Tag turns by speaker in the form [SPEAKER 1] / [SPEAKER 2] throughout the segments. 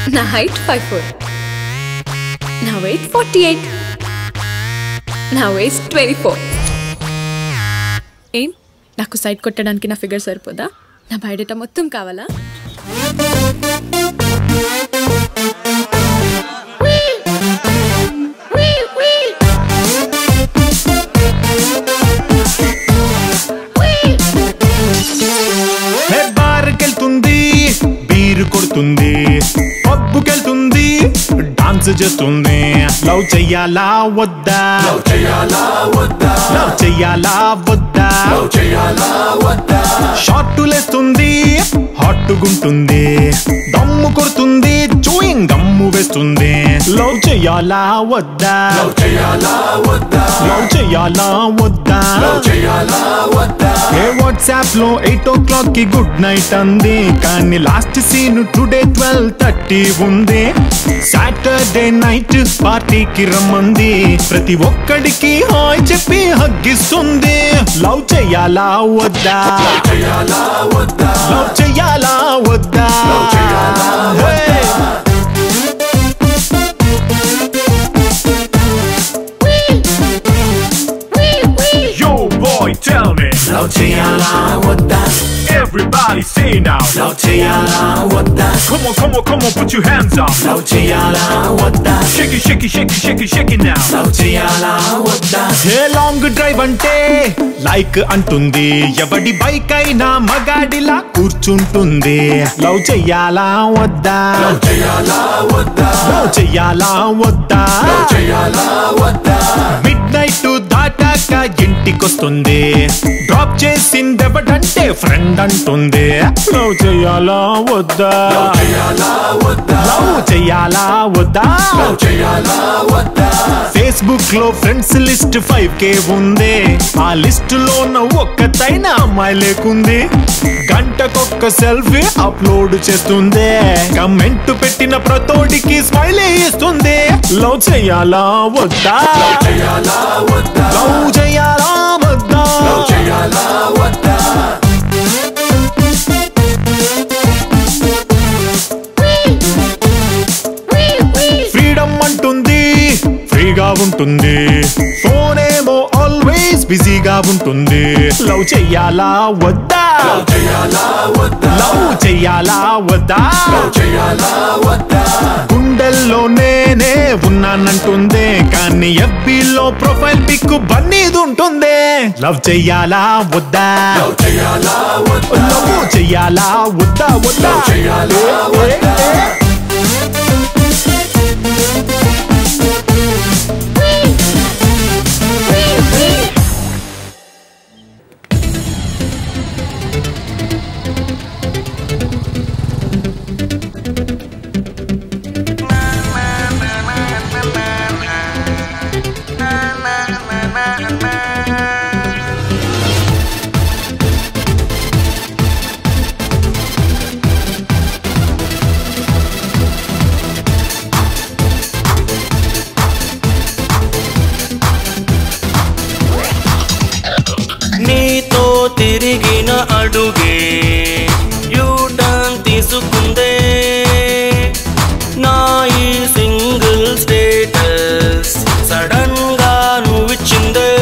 [SPEAKER 1] నా height five four నా weight forty eight నా వేస్ట్ ట్వంటీ ఫోర్ ఏం నాకు సైట్ కొట్టడానికి నా ఫిగర్ సరిపోదా నా బయోడేటా మొత్తం కావాలా
[SPEAKER 2] హే బార్కెళ్తుంది బీరు కొడుతుంది పబ్బుకెళ్తుంది డాన్స్ చేస్తుంది లవ్ చెయ్యాలా వద్దా లవ్ చెయ్యాలా వద్దా లవ్ చెయ్యాలా వద్దా లవ్ చెయ్యాలా వద్దా షార్టులేస్తుంది హాట్టుగుంటుంది దమ్ము కొడుతుంది చూయింగ్ గమ్ము వేస్తుంది లవ్ చెయ్యాలా వద్దా లవ్ చెయ్యాలా వద్దా లవ్ చెయ్యాలా వద్దా లవ్ చెయ్యాలా వద్దా ఏ వాట్సాప్ లో ఎయిట్ ఓ క్లాక్ కి గుడ్ నైట్ అంది కానీ last seen today twelve thirty ఉంది సాటర్డే నైట్ పార్టీకి రమ్మంది ప్రతి ఒక్కడికి హాయ్ చెప్పి హగ్గిస్తుంది లవ్ చెయ్యాలా వద్దా లవ్ చెయ్యాలా వద్దా Hey!
[SPEAKER 3] Yo, boy, tell me.
[SPEAKER 2] Love చెయ్యాలా వద్దా
[SPEAKER 3] Everybody say now.
[SPEAKER 2] లవ్ చెయ్యాలా వద్దా
[SPEAKER 3] Come on, come on, come on, put your hands up.
[SPEAKER 2] Love చెయ్యాలా వద్దా
[SPEAKER 3] Shake it, shake it, shake it, shake it, shake it now.
[SPEAKER 2] Love చేయాలా వద్దా ఏ long drive అంటే లైక్ అంటుంది ఎవడి బైక్ అయినా మగాడిలా కూర్చుంటుంది లవ్ చెయ్యాలా వద్దా లవ్ చెయ్యాలా వద్దా లవ్ చెయ్యాలా వద్దా చెయ్యాలా వద్దా మిడ్ నైట్ దాటాక ఇంటికొస్తుంది డ్రాప్ చేసిందెవడంటే ఫ్రెండ్ అంటుంది లవ్ చెయ్యాలా వద్దా లవ్ చెయ్యాలా వద్దా లవ్ చెయ్యాలా వద్దా ఫేస్బుక్ లో ఫ్రెండ్స్ లిస్ట్ ఫైవ్ కే ఉంది ఆ లిస్ట్ లోన ఒక్కతైన అమ్మాయి లేకుంది గంటకొక్క సెల్ఫీ అప్లోడ్ చేస్తుంది కమెంట్ పెట్టిన ప్రతోడికి స్మైల్ ఇస్తుంది లవ్ చెయ్యాలా వద్దా లవ్ చెయ్యాలా వద్దా లవ్ చెయ్యాలా వద్దా లవ్ చెయ్యాలా వద్దా ఫ్రీడమ్ అంటుంది ఫ్రీగా ఉంటుంది ఫోన్ ఏమో ఆల్వేస్ బిజీగా ఉంటుంది లవ్ చెయ్యాలా వద్దా లవ్ చెయ్యాలా వద్దా లవ్ చెయ్యాలా వద్దా లవ్ చెయ్యాలా వద్దా గుండెల్లో నేనే ఉన్నానంటుంది కానీ ఎఫ్బీలో ప్రొఫైల్ పిక్ బన్నీది ఉంటుంది లవ్ చెయ్యాలా వద్దా లవ్ చెయ్యాలా వద్దా లవ్ చెయ్యాలా వద్దా వద్దా చెయ్యాలా వద్దా
[SPEAKER 4] నీతో తిరిగిన అడుగే యూటర్న్ తీసుకుందే నా ఈ సింగిల్ స్టేటస్ సడన్ గా నువ్విచ్చిందే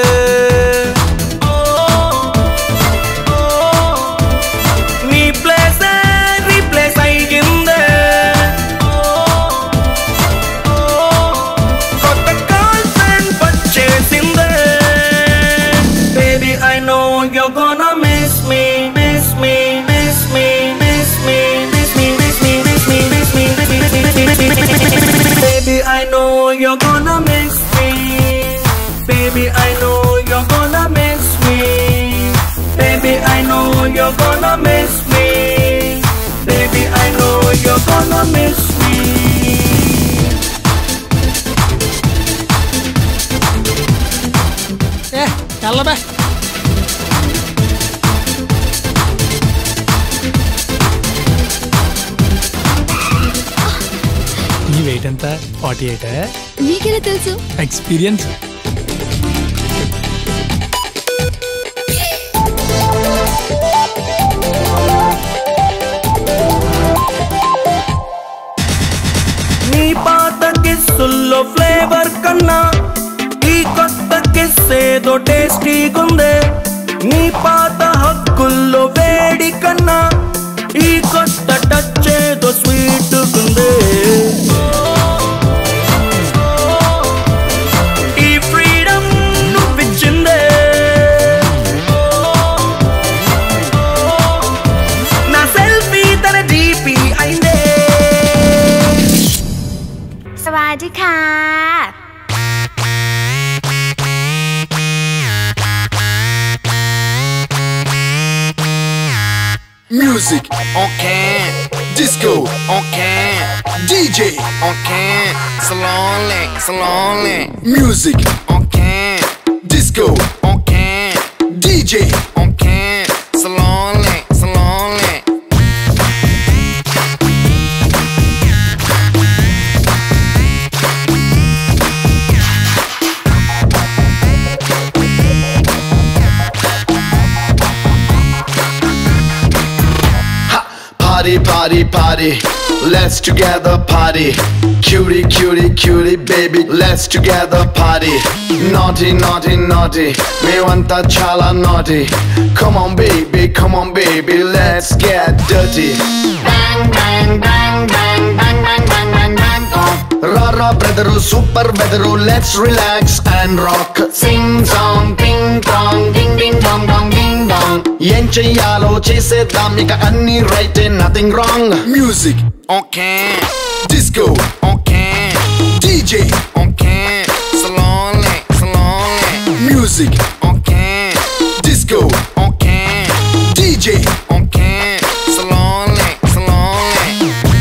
[SPEAKER 4] ఓ, ఓ, నీ ప్లేస్ రీప్లేస్ అయ్యిందే ఓ, ఓ, కొత్త గర్ల్ ఫ్రెండ్ వచ్చేసిందే Baby, I know you're gonna miss me, miss me, miss me, miss me, miss me, miss me, miss me, miss me, miss me, miss me, miss me, miss me. Baby, I know you're gonna miss me. Baby, I know you're gonna miss me. Baby, I know you're gonna miss me. Baby, I know you're gonna miss me.
[SPEAKER 5] ఏ తెల్లబే నీ weight ఎంత forty eight
[SPEAKER 1] నీకెలా తెలుసు
[SPEAKER 5] experience
[SPEAKER 4] నీ పాత హక్కుల్లో వేడి కన్నా ఈ కొత్త టచ్ ఏదో స్వీట్ ఉందే ఈ ఫ్రీడమ్ నువ్విచ్చిందే నా సెల్ఫీ తన డీపీ అయిందే
[SPEAKER 1] สวัสดีค่ะ
[SPEAKER 6] Music on can, disco on can, DJ on can, slowly, slowly. Music on can, disco on can, DJ on can, slowly, slowly. Party, party, party. Let's together party. Cutie, cutie, cutie, baby. Let's together party. Naughty, naughty, naughty. మేమంతా చాలా naughty. Come on, baby, come on, baby. Let's get dirty. Bang, bang, bang, bang, bang, bang, bang, bang, bang. Rara brother, super weather. Let's relax and rock. Sing song, ding dong, ding ding dong dong ding dong. ఏం చెయ్యాలో చేసేద్దాం ఇక అన్ని right nothing wrong music okay disco okay DJ okay slowly slowly మ్యూజిక్ okay disco okay DJ okay slowly స్లోలీ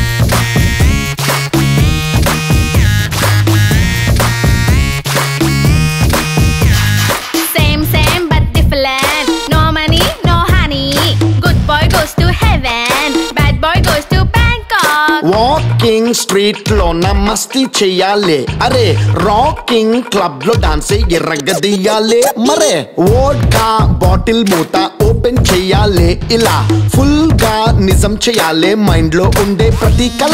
[SPEAKER 1] Same, same, but different. No money, no honey. Good boy goes to heaven. Bad boy goes to Bangkok.
[SPEAKER 6] Walking street లో మస్తీ చెయ్యాలి అరే rocking club లో dance ఎర్రగదీయాలి మరే vodka bottle మూత open చెయ్యాలి ఇలా ఫుల్ గా నిజం చెయ్యాలి మైండ్ లో ఉండే ప్రతి కళ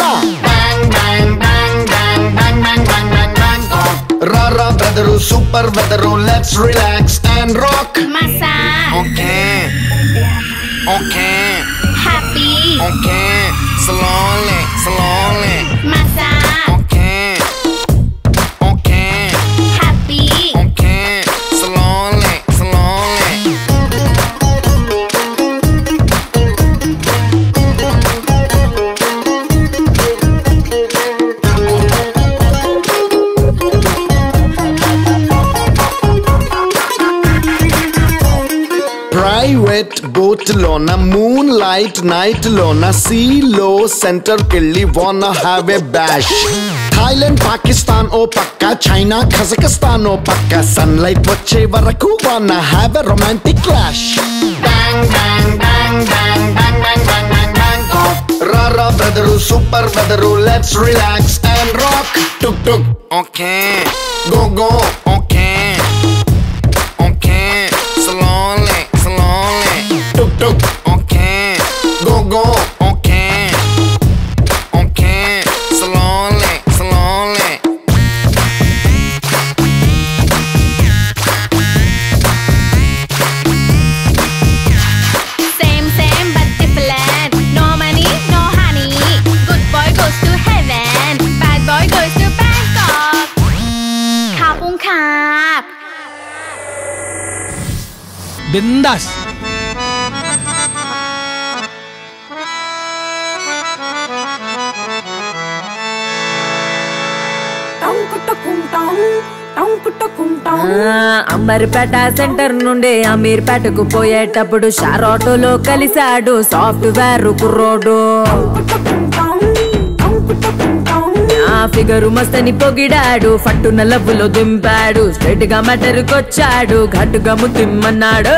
[SPEAKER 6] రారా brother super weather let's relax and rock
[SPEAKER 1] Masa.
[SPEAKER 6] Okay okay
[SPEAKER 1] Happy.
[SPEAKER 6] Okay slowly slowly
[SPEAKER 1] Masa.
[SPEAKER 6] Okay okay
[SPEAKER 1] Happy.
[SPEAKER 6] Okay slowly slowly private boat లోన మూన్ లైట్ నైట్ లోన సీలో సెంటర్ కెళ్ళి wanna have a bash Thailand Pakistan ఓ పక్క China Kazakhstan ఓ పక్క sunlight వచ్చే వరకు wanna have a romantic clash రారా brother super weather let's relax and rock tuk tuk okay go go okay okay slowly, slowly. Tuk tuk. Okay. Go go. Okay. Okay. Slowly, slowly.
[SPEAKER 1] Same, same, but different. No money, no honey. Good boy goes to heaven. Bad boy goes to Bangkok. Kapung kap.
[SPEAKER 5] బిందాస్
[SPEAKER 7] ఆ, Amberpet centre నుండి అమీర్పేటకు పోయేటప్పుడు షార్ ఆటోలో కలిశాడు software కుర్రోడు ఆ figure మస్తని పొగిడాడు ఫట్టున లవ్వులో దింపాడు straight గా మటరుకొచ్చాడు ఘట్టుగా ముద్దిమ్మన్నాడు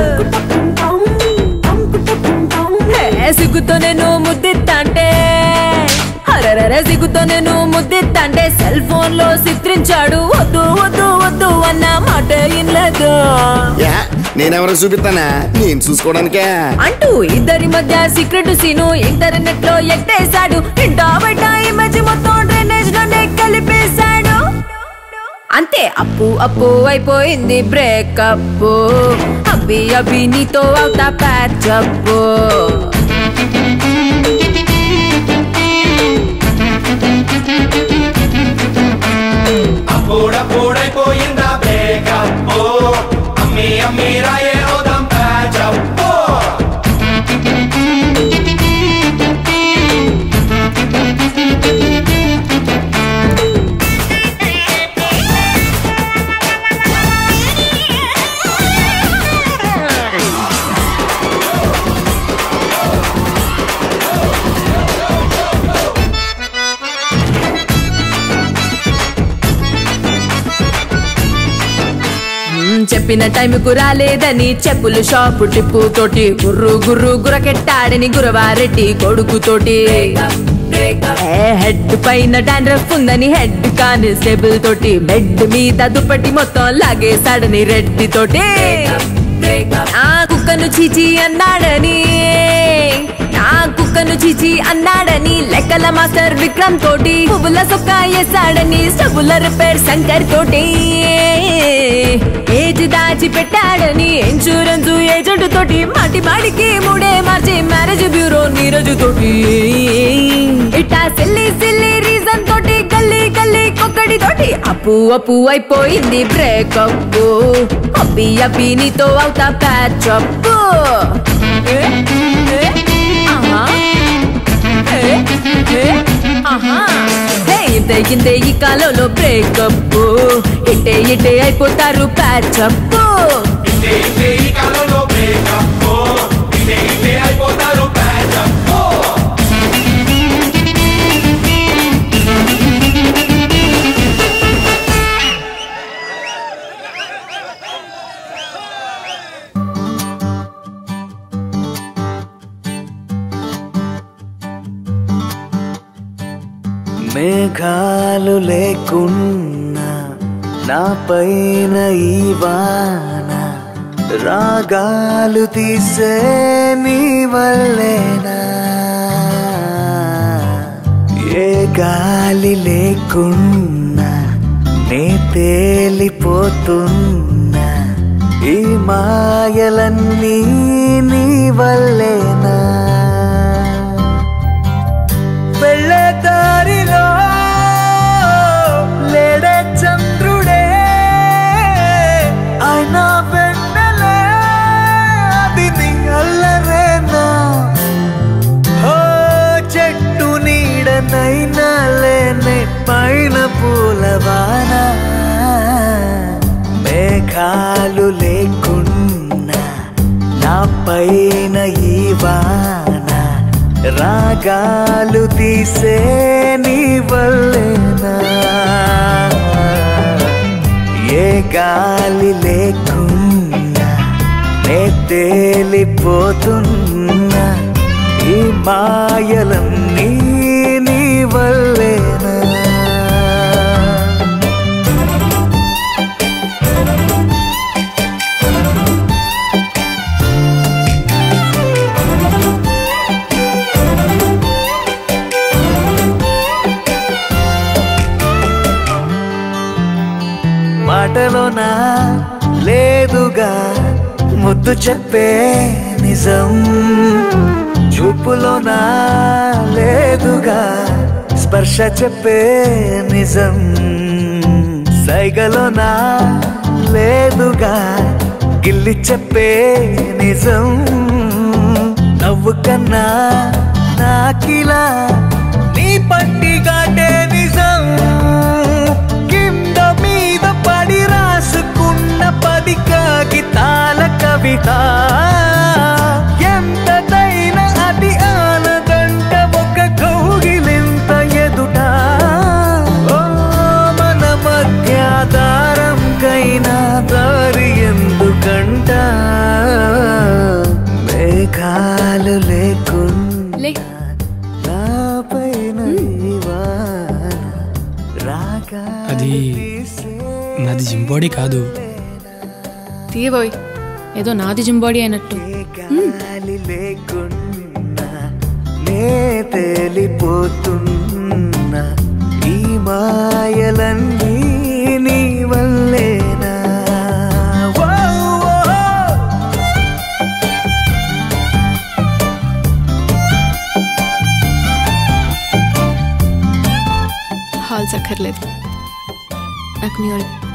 [SPEAKER 7] హే, సిగ్గుతో నేను ముద్దిత్తంటే అరరరే సిగ్గుతో నేను ముద్దిత్తంటే సెల్ ఫోన్ లో చిత్రించాడు వద్దు వద్దు వద్దు అన్న మాట ఇన్లేదు
[SPEAKER 6] యా నేనెవరో చూపిస్తానా నేను చూసుకోవడానికే
[SPEAKER 7] అంటూ ఇద్దరి మధ్య సీక్రెట్ సీను ఇంటర్నెట్ లో ఎట్టేశాడు ఇంటా బయట ఈ మధ్య మొత్తం డ్రైనేజ్ లోనే కలిపేశాడు అంతే అప్పు అప్పు అయిపోయింది బ్రేకప్ అబ్బి అబ్బి నీతో అవుతా ప్యాచప్
[SPEAKER 8] అప్పుడప్పుడైపోయిందా బ్రేకప్ అమ్మి అమ్మి రాయే ఓదాం ప్యాచప్
[SPEAKER 7] మ్మ్, చెప్పిన టైంకు రాలేదని చెప్పులు షాపు టిప్పు తోటి గుర్రు గుర్రు గురకెట్టాడని గురవారెడ్డి కొడుకుతోటి ఏ, హెడ్ పైన డాండ్రఫ్ ఉందని హెడ్ కానిస్టేబుల్ తోటి బెడ్ మీద దుప్పటి మొత్తం లాగేశాడని రెడ్డి తోటి నా కుక్కను చీచి అన్నాడని నా కుక్కను చీచి అన్నాడని లెక్కల మాస్టర్ విక్రమ్ తోటి పువ్వుల సొక్క వేసాడని స్టబుల రిపేర్ శంకర్ తోటి ఏజ్ దాచి పెట్టాడని ఇన్సూరెన్స్ ఏజెంట్ తోటి మాటి మాటికి మూడే మార్చి మ్యారేజ్ బ్యూరో నీరజు తోటి ఇట్టా సిల్లి సిల్లి రీజన్ తోటి గల్లీ గల్లీ కొక్కడి తోటి అప్పు అప్పు అయిపోయింది బ్రేకప్ అబ్బి అబ్బి నీతో అవుతా ప్యాచప్ ఇంతే ఇంతే ఈ కాలంలో బ్రేకప్ ఇట్టే ఇట్టే అయిపోతారు ప్యాచప్
[SPEAKER 8] ఇదే ఇదే ఈ కాలంలో బ్రేకప్ ఇదే ఇదే అయిపోతారు ప్యాచప్
[SPEAKER 4] మేఘాలు లేకున్నా నా పైన ఈ వాన రాగాలు తీసే నీ వల్లేనా ఏ గాలి లేకున్నా నే తేలిపోతున్నా ఈ మాయలన్నీ నీ వల్లేనా వెళ్ళే దారిలో లేడే చంద్రుడే ఆయన వెన్నెలే అది నీ అల్లరేనా ఓ చెట్టు నీడనైనా లేనే పైన పూలవాన మేఘాలు లేకున్నా నా పైన ఈ వాన రాగాలు తీసే నీ వల్లేనా ఏ గాలి లేకున్నా నే తేలిపోతున్నా ఈ మాయలన్నీ నీ వల్లేనా మాటలోనా లేదుగా ముద్దు చెప్పే నిజం చూపులోనా లేదుగా స్పర్శ చెప్పే నిజం సైగలోనా లేదుగా గిల్లి చెప్పే నిజం నవ్వు కన్నా నాకిలా నీ పట్టిగాటే నిజం కింద మీద పడి రాసుకున్న పది కాగితాల కవిత ఎంతదైనా అది ఆనదంట ఒక కౌగిలింత ఎదుట ఓ మన మధ్య దారంకైనా దారి ఎందుకంట మేఘాలు లేకుండా
[SPEAKER 7] లే.
[SPEAKER 4] నా పైన ఈ వాన రాగాలు
[SPEAKER 5] అది
[SPEAKER 4] తీసే
[SPEAKER 5] నాది జింబాడీ కాదు
[SPEAKER 9] తీయబోయ్ ఏదో నాది జింబాడీ అయినట్టు
[SPEAKER 4] గాలి లేకున్నా నే తేలిపోతున్నా ఈ మాయలన్నీ నీ
[SPEAKER 9] రొమాన్స్ అక్కర్లేదు నాకు నీ